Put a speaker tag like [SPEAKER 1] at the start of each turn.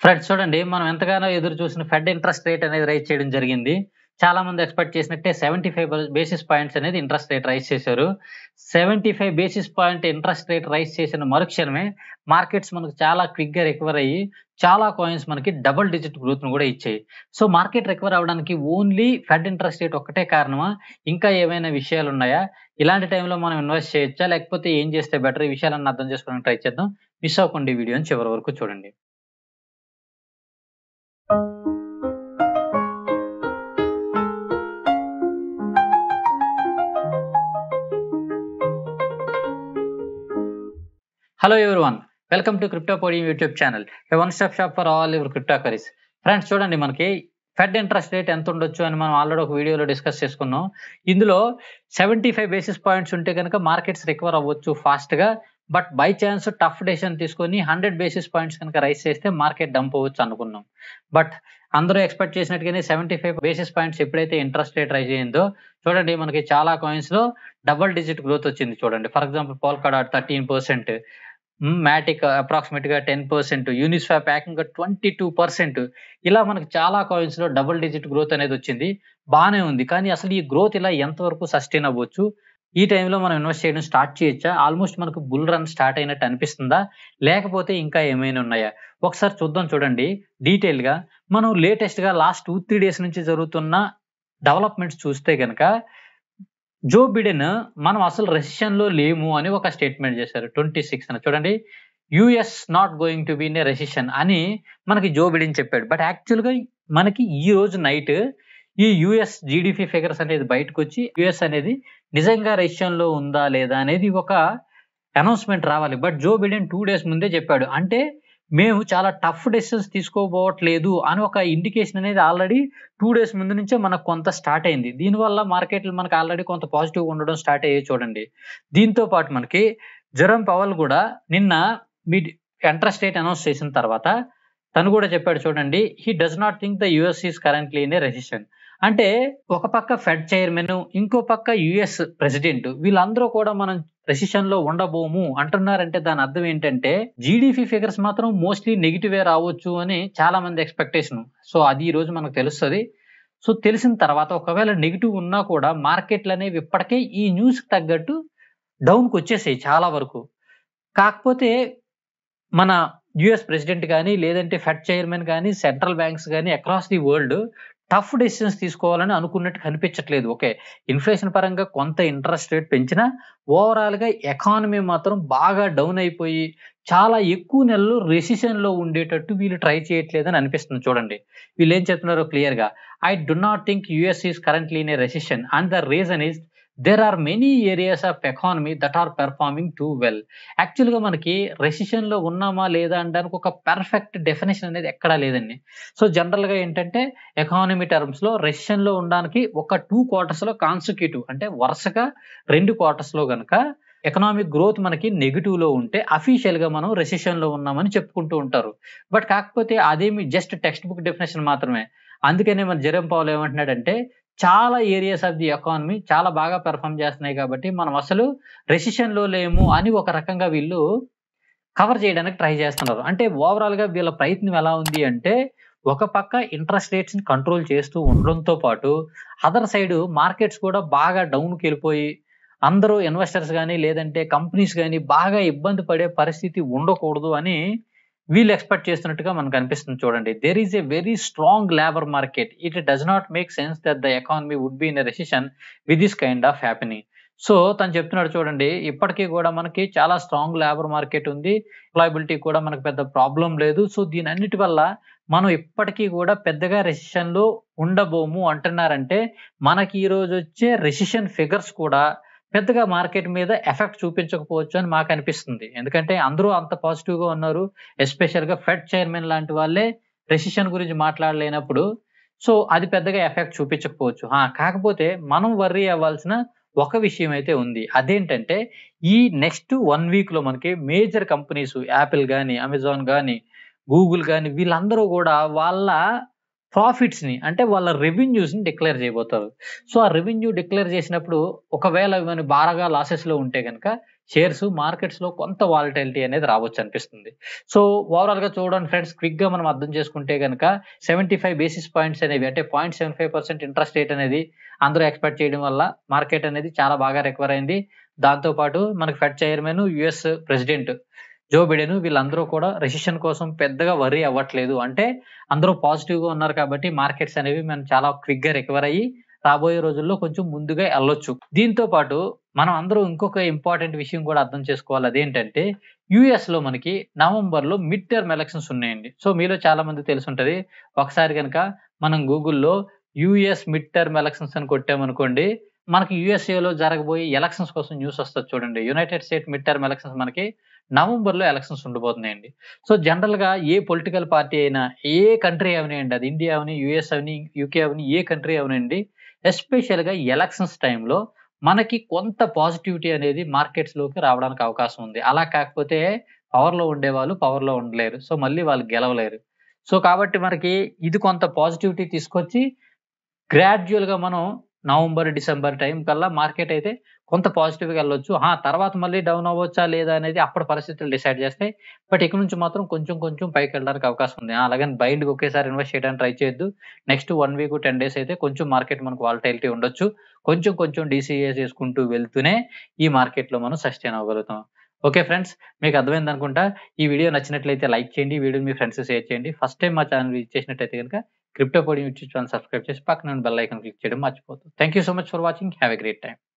[SPEAKER 1] friends చూడండి మనం ఎంతగానో ఎదురు చూసిన ఫెడ్ ఇంట్రెస్ట్ రేట్ అనేది రైజ్ చేయడం జరిగింది చాలా మంది ఎక్స్పెక్ట్ చేసినట్టే సెవెంటీ ఫైవ్ బేసిస్ పాయింట్స్ అనేది ఇంట్రెస్ట్ రేట్ రైజ్ చేశారు seventy five basis point interest rate rise చేసిన మరుక్షణమే మార్కెట్స్ మనకు చాలా క్విక్ గా రికవర్ అయ్యి చాలా కాయిన్స్ మనకి డబుల్ డిజిట్ గ్రోత్ ను కూడా ఇచ్చాయి సో మార్కెట్ రికవర్ అవడానికి ఓన్లీ ఫెడ్ ఇంట్రెస్ట్ రేట్ ఒక్కటే కారణమా ఇంకా ఏమైనా విషయాలు ఉన్నాయా ఇలాంటి టైంలో మనం ఇన్వెస్ట్ చేయొచ్చా లేకపోతే ఏం చేస్తే బెటర్ ఈ విషయాలన్నీ అర్థం చేసుకోవడానికి ట్రై చేద్దాం మిస్ అవ్వకుండా ఈ వీడియోని చివరి వరకు చూడండి hello one welcome to crypto podium YouTube channel one stop shop for all your crypto currencies friends చూడండి మనకి ఫెడ్ ఇంట్రెస్ట్ రేట్ ఎంత ఉండొచ్చు అని మనం ఆల్రెడీ ఒక వీడియోలో డిస్కస్ చేసుకున్నాం ఇందులో సెవెంటీ ఫైవ్ బేసిస్ పాయింట్స్ ఉంటే కనుక మార్కెట్స్ రికవర్ అవ్వచ్చు ఫాస్ట్ గా but by chance tough decision తీసుకొని హండ్రెడ్ బేసిస్ పాయింట్స్ కనుక రైస్ చేస్తే మార్కెట్ డంప్ అవ్వచ్చు అనుకున్నాం బట్ అందరూ ఎక్స్పెక్ట్ చేసినట్టుగానే సెవెంటీ ఫైవ్ బేసిస్ పాయింట్స్ ఎప్పుడైతే ఇంట్రెస్ట్ రేట్ రైజ్ అయ్యిందో చూడండి మనకి చాలా కాయిన్స్ లో డబుల్ డిజిట్ గ్రోత్ వచ్చింది చూడండి for example Polkadot thirteen percent Matic approximate గా టెన్ పర్సెంట్ యూనిస్వాప్ ఏకంగా ట్వంటీ టూ పర్సెంట్ ఇలా మనకి చాలా కాయిన్స్ లో డబుల్ డిజిట్ గ్రోత్ అనేది వచ్చింది బాగానే ఉంది కానీ అసలు ఈ గ్రోత్ ఇలా ఎంతవరకు సస్టైన్ అవ్వచ్చు ఈ టైంలో మనం ఇన్వెస్ట్ చేయడం స్టార్ట్ చేయొచ్చా ఆల్మోస్ట్ మనకు బుల్ రన్ స్టార్ట్ అయినట్టు అనిపిస్తుందా లేకపోతే ఇంకా ఏమైనా ఉన్నాయా ఒకసారి చూద్దాం చూడండి డీటెయిల్ గా మనం లేటెస్ట్ గా లాస్ట్ టూ త్రీ డేస్ నుంచి జరుగుతున్న డెవలప్మెంట్స్ చూస్తే గనక జో బిడెన్ మనం అసలు రెసిషన్ లో లేము అని ఒక స్టేట్మెంట్ చేశారు ట్వంటీ సిక్స్ అని చూడండి US not going to be in recession అని మనకి జో బిడెన్ చెప్పాడు బట్ యాక్చువల్ గా మనకి ఈ రోజు నైట్ ఈ యుఎస్ జీడిపి ఫిగర్స్ అనేది బయటకు వచ్చి యుఎస్ అనేది నిజంగా రెసిషన్ లో ఉందా లేదా అనేది ఒక అనౌన్స్మెంట్ రావాలి but Joe Biden two days ముందే చెప్పాడు అంటే మేము చాలా టఫ్ డెసిషన్స్ తీసుకోబోవట్లేదు అని ఒక ఇండికేషన్ అనేది ఆల్రెడీ టూ డేస్ ముందు నుంచే మనకు కొంత స్టార్ట్ అయింది దీనివల్ల మార్కెట్లు మనకు ఆల్రెడీ కొంత పాజిటివ్ ఉండడం స్టార్ట్ అయ్యే చూడండి దీంతో పాటు మనకి జరం పవల్ కూడా నిన్న మీ ఇంట్రెస్ట్ రేట్ అనౌన్స్ చేసిన తర్వాత తను కూడా చెప్పాడు చూడండి he does not think the US is currently in a recession అంటే ఒక పక్క ఫెడ్ చైర్మన్ ఇంకో పక్క యుఎస్ ప్రెసిడెంట్ వీళ్ళందరూ కూడా మనం రెసిషన్ లో ఉండబోము అంటున్నారంటే దాని అర్థం ఏంటంటే జీడిపి ఫిగర్స్ మాత్రం మోస్ట్లీ నెగిటివే రావచ్చు అని చాలా మంది ఎక్స్పెక్టేషన్ సో అది ఈ రోజు మనకు తెలుస్తుంది సో తెలిసిన తర్వాత ఒకవేళ నెగిటివ్ ఉన్నా కూడా మార్కెట్లు అనేవి ఇప్పటికే ఈ న్యూస్ తగ్గట్టు డౌన్కి వచ్చేసాయి చాలా వరకు కాకపోతే మన యుఎస్ ప్రెసిడెంట్ కానీ లేదంటే ఫెడ్ చైర్మన్ కానీ సెంట్రల్ బ్యాంక్స్ కానీ across the world tough decisions తీసుకోవాలని అనుకున్నట్టు కనిపించట్లేదు ఓకే ఇన్ఫ్లేషన్ పరంగా కొంత ఇంట్రెస్ట్ రేట్ పెంచినా ఓవరాల్ గా ఎకానమీ మాత్రం బాగా డౌన్ అయిపోయి చాలా ఎక్కువ నెలలు రెసిషన్ లో ఉండేటట్టు వీళ్ళు ట్రై చేయట్లేదని అనిపిస్తుంది చూడండి వీళ్ళు ఏం చెప్తున్నారో క్లియర్ గా I do not think US is currently in a recession and the reason is there are many areas of economy that are performing too well యాక్చువల్గా మనకి రెసిషన్ లో ఉన్నామా లేదా అనడానికి ఒక పర్ఫెక్ట్ డెఫినేషన్ అనేది ఎక్కడా లేదండి సో జనరల్ గా ఏంటంటే ఎకానమీ టర్మ్స్ లో రెసిషన్ లో ఉండడానికి ఒక టూ క్వార్టర్స్ లో కాన్సిక్యూటివ్ అంటే వరుసగా రెండు క్వార్టర్స్ లో గనక ఎకనామిక్ గ్రోత్ మనకి నెగిటివ్ లో ఉంటే అఫీషియల్ గా మనం రెసిషన్ లో ఉన్నామని చెప్పుకుంటూ ఉంటారు బట్ కాకపోతే అదేమి జస్ట్ టెక్స్ట్ బుక్ డెఫినేషన్ మాత్రమే అందుకనే మన జరం పౌల్ ఏమంటున్నాడంటే చాలా ఏరియాస్ ఆఫ్ ది ఎకానమీ చాలా బాగా పెర్ఫామ్ చేస్తున్నాయి కాబట్టి మనం అసలు రెసిషన్ లో లేము అని ఒక రకంగా వీళ్ళు కవర్ చేయడానికి ట్రై చేస్తున్నారు అంటే ఓవరాల్ గా వీళ్ళ ప్రయత్నం ఎలా ఉంది అంటే ఒక పక్క ఇంట్రెస్ట్ రేట్స్ ని కంట్రోల్ చేస్తూ ఉండడంతో పాటు అదర్ సైడ్ మార్కెట్స్ కూడా బాగా డౌన్కి వెళ్ళిపోయి అందరూ ఇన్వెస్టర్స్ కానీ లేదంటే కంపెనీస్ కానీ బాగా ఇబ్బంది పడే పరిస్థితి ఉండకూడదు అని వీళ్ళు ఎక్స్పెక్ట్ చేస్తున్నట్టుగా మనకు అనిపిస్తుంది చూడండి there is a very strong labour market it does not make sense that the economy would be in a recession with this kind of happening so తను చెప్తున్నాడు చూడండి ఇప్పటికీ కూడా మనకి చాలా స్ట్రాంగ్ లేబర్ మార్కెట్ ఉంది ఎంప్లాయబిలిటీ కూడా మనకు పెద్ద ప్రాబ్లం లేదు సో దీని అన్నిటి వల్ల మనం ఇప్పటికీ కూడా పెద్దగా రెసిషన్ లో ఉండబోము అంటున్నారంటే మనకి ఈ రోజు వచ్చే రెసిషన్ ఫిగర్స్ కూడా పెద్దగా మార్కెట్ మీద ఎఫెక్ట్ చూపించకపోవచ్చు అని మాకు అనిపిస్తుంది ఎందుకంటే అందరూ అంత పాజిటివ్ గా ఉన్నారు ఎస్పెషల్ గా ఫెడ్ చైర్మన్ లాంటి వాళ్ళే రెసిషన్ గురించి మాట్లాడలేనప్పుడు సో అది పెద్దగా ఎఫెక్ట్ చూపించకపోవచ్చు కాకపోతే మనం వర్రీ అవ్వాల్సిన ఒక విషయం అయితే ఉంది అదేంటంటే ఈ నెక్స్ట్ వన్ వీక్ లో మనకి మేజర్ కంపెనీస్ యాపిల్ కానీ అమెజాన్ కానీ గూగుల్ కానీ వీళ్ళందరూ కూడా వాళ్ళ ప్రాఫిట్స్ ని అంటే వాళ్ళ రెవెన్యూస్ ని డిక్లేర్ చేయబోతారు సో ఆ రెవెన్యూ డిక్లేర్ చేసినప్పుడు ఒకవేళ ఇవన్నీ బాగా లాసెస్ లో ఉంటే కనుక షేర్స్ మార్కెట్స్ లో కొంత వాలటిలిటీ అనేది రావచ్చు అనిపిస్తుంది సో ఓవరాల్ గా చూడండి ఫ్రెండ్స్ క్విక్ గా మనం అర్థం చేసుకుంటే కనుక సెవెంటీ ఫైవ్ బేసిస్ పాయింట్స్ అనేవి అంటే point seven five percent interest rate అనేది అందరూ ఎక్స్పెక్ట్ చేయడం వల్ల మార్కెట్ అనేది చాలా బాగా రికవర్ అయింది దాంతో పాటు మనకి fed chairman US president Joe Biden వీళ్ళందరూ కూడా రెసిషన్ కోసం పెద్దగా వరీ అవ్వట్లేదు అంటే అందరూ పాజిటివ్ గా ఉన్నారు కాబట్టి మార్కెట్స్ అనేవి మనం చాలా క్విక్ గా రికవర్ అయ్యి రాబోయే రోజుల్లో కొంచెం ముందుగా వెళ్ళొచ్చు దీంతో పాటు మనం అందరూ ఇంకొక ఇంపార్టెంట్ విషయం కూడా అర్థం చేసుకోవాలి అదేంటంటే యుఎస్ లో మనకి నవంబర్ లో మిడ్ టర్మ్ ఎలక్షన్స్ ఉన్నాయండి సో మీలో చాలా మంది తెలుసుంటది ఒకసారి కనుక మనం గూగుల్లో యుఎస్ మిడ్ టర్మ్ ఎలక్షన్స్ అని కొట్టామనుకోండి మనకి USA లో జరగబోయే ఎలక్షన్స్ కోసం న్యూస్ వస్తుంది చూడండి United State mid term elections మనకి నవంబర్ లో ఎలక్షన్స్ ఉండబోతున్నాయండి సో జనరల్ గా ఏ పొలిటికల్ పార్టీ అయినా ఏ కంట్రీ అవనివ్వండి అది ఇండియా అవని యుఎస్ అవని యూకే అవని ఏ కంట్రీ అవనండి ఎస్పెషల్ గా ఎలక్షన్స్ టైంలో మనకి కొంత పాజిటివిటీ అనేది మార్కెట్స్ లోకి రావడానికి అవకాశం ఉంది అలా కాకపోతే పవర్ లో ఉండే వాళ్ళు పవర్ లో ఉండలేరు సో మళ్ళీ వాళ్ళు గెలవలేరు సో కాబట్టి మనకి ఇది కొంత పాజిటివిటీ తీసుకొచ్చి గ్రాడ్యువల్ గా మనం నవంబర్ డిసెంబర్ టైం కల్లా మార్కెట్ అయితే కొంత పాజిటివ్ గా వెళ్ళొచ్చు ఆ తర్వాత మళ్ళీ డౌన్ అవ్వచ్చా లేదా అనేది అప్పటి పరిస్థితులు డిసైడ్ చేస్తాయి బట్ ఇక్కడ నుంచి మాత్రం కొంచెం కొంచెం పైకి వెళ్ళడానికి అవకాశం ఉంది ఆ, అలాగని బైండ్ ఒకేసారి ఇన్వెస్ట్ చేయడానికి ట్రై చేయొద్దు next one week ten days అయితే కొంచెం మార్కెట్ మనకు వాలటైలిటీ ఉండొచ్చు కొంచెం కొంచెం డీసీఏ చేసుకుంటూ వెళ్తూనే ఈ మార్కెట్ లో మనం సస్టైన్ అవ్వగలుగుతాం ఓకే ఫ్రెండ్స్ మీకు అర్థమైంది అనుకుంటా ఈ వీడియో నచ్చినట్లయితే లైక్ చేయండి ఈ వీడియో మీ ఫ్రెండ్స్ షేర్ చేయండి ఫస్ట్ టైం మా ఛానల్ విజిట్ చేసినట్టయితే కనుక క్రిప్టో పోడి యూట్యూబ్ ఛానల్ సబ్స్క్రైబ్ చేసి పక్కన బెల్ ఐకాన్ క్లిక్ చేయడం మర్చిపోతుంది thank you so much for watching have a great time